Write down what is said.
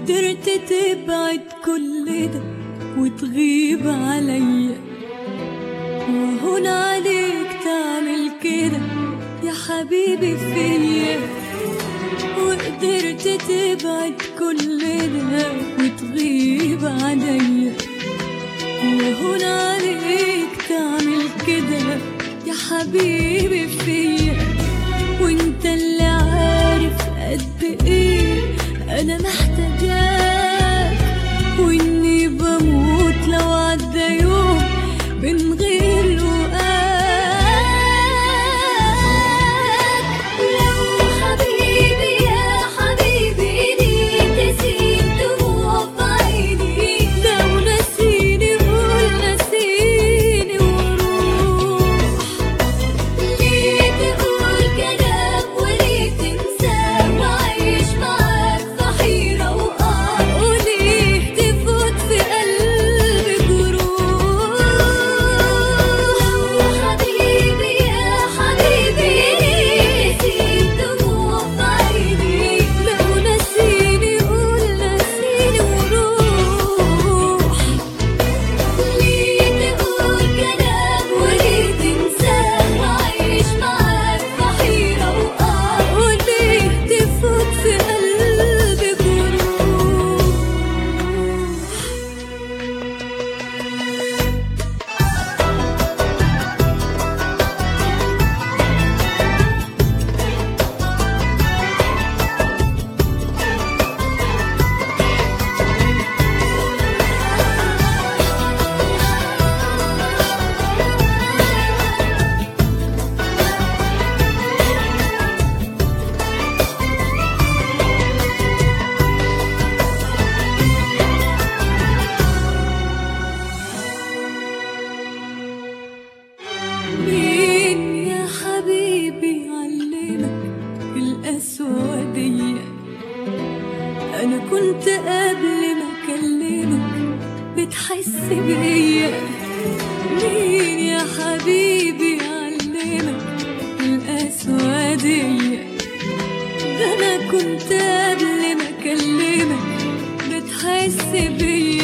وقدرت تبعد كل ده وتغيب عليا وهون عليك تعمل كده يا حبيبي فيا وقدرت تبعد كل ده وتغيب عليا وهون عليك تعمل كده يا حبيبي فيا وانت اللي عارف قد ايه انا محتاجاك واني بموت لو عدى يوم من غير لقاك لو حبيبي يا حبيبي ليه تسيب دموع في عيني لو نسيني قول نسيني وروح ليه تقول كلام وليه تنسى وعيش معاك في حيرة وقهر وليه تفوت في قلبي جروح لو حبيبي يا حبيبي ليه تسيب دموع في عيني لو نسيني قول نسيني وروح ليه تقول كلام وليه تنسى وعيش معاك في حيرة وقهر وليه تفوت في قلبي جروح مين يا حبيبي علمك القسوة دي أنا كنت قبل ما أكلمك بتحس بيا مين يا حبيبي علمك القسوة دي ده أنا كنت قبل ما أكلمك بتحس بيا